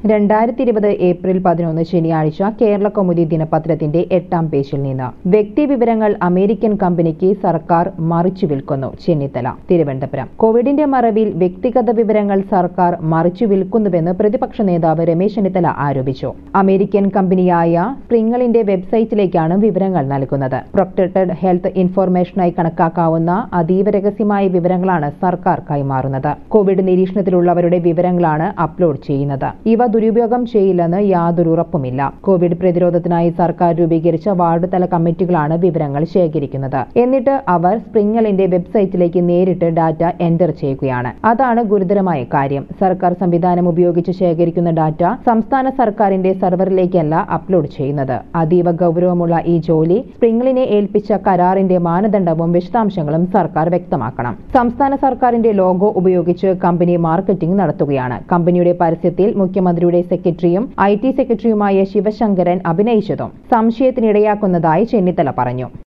രണ്ടായിരത്തി ഇരുപത് ഏപ്രിൽ പതിനൊന്ന് ശനിയാഴ്ച കേരള കൗമുദി ദിനപത്രത്തിന്റെ എട്ടാം പേജിൽ നിന്ന് വ്യക്തിവിവരങ്ങൾ അമേരിക്കൻ കമ്പനിക്ക് സർക്കാർ മറിച്ചു വിൽക്കുന്നു ചെന്നിത്തല തിരുവനന്തപുരം കോവിഡിന്റെ മറവിൽ വ്യക്തിഗത വിവരങ്ങൾ സർക്കാർ മറിച്ചു വിൽക്കുന്നുവെന്ന് പ്രതിപക്ഷ നേതാവ് രമേശ് ചെന്നിത്തല ആരോപിച്ചു അമേരിക്കൻ കമ്പനിയായ സ്പ്രിംഗളിന്റെ വെബ്സൈറ്റിലേക്കാണ് വിവരങ്ങൾ നൽകുന്നത് പ്രൊട്ടക്ടഡ് ഹെൽത്ത് ഇൻഫർമേഷനായി കണക്കാക്കാവുന്ന അതീവ രഹസ്യമായ വിവരങ്ങളാണ് സർക്കാർ കൈമാറുന്നത് കോവിഡ് നിരീക്ഷണത്തിലുള്ളവരുടെ വിവരങ്ങളാണ് അപ്ലോഡ് ചെയ്യുന്നത് ഇവ ദുരുപയോഗം ചെയ്യില്ലെന്ന് യാതൊരു ഉറപ്പുമില്ല കോവിഡ് പ്രതിരോധത്തിനായി സർക്കാർ രൂപീകരിച്ച വാർഡ് തല കമ്മിറ്റികളാണ് വിവരങ്ങൾ ശേഖരിക്കുന്നത് എന്നിട്ട് അവർ സ്പ്രിംഗലിന്റെ വെബ്സൈറ്റിലേക്ക് നേരിട്ട് ഡാറ്റ എൻറ്റർ ചെയ്യുകയാണ് അതാണ് ഗുരുതരമായ കാര്യം സർക്കാർ സംവിധാനം ഉപയോഗിച്ച് ശേഖരിക്കുന്ന ഡാറ്റ സംസ്ഥാന സർക്കാരിന്റെ സെർവറിലേക്കല്ല അപ്ലോഡ് ചെയ്യുന്നത് അതീവ ഗൌരവമുള്ള ഈ ജോലി സ്പ്രിംഗലിനെ ഏൽപ്പിച്ച കരാറിന്റെ മാനദണ്ഡവും വിശദാംശങ്ങളും സർക്കാർ വ്യക്തമാക്കണം സംസ്ഥാന സർക്കാരിന്റെ ലോഗോ ഉപയോഗിച്ച് കമ്പനി മാർക്കറ്റിംഗ് നടത്തുകയാണ് കമ്പനിയുടെ പരസ്യത്തിൽ മുഖ്യമന്ത്രിയുടെ സെക്രട്ടറിയും ഐ ടി സെക്രട്ടറിയുമായ ശിവശങ്കരൻ അഭിനയിച്ചതും സംശയത്തിനിടയാക്കുന്നതായി ചെന്നിത്തല പറഞ്ഞു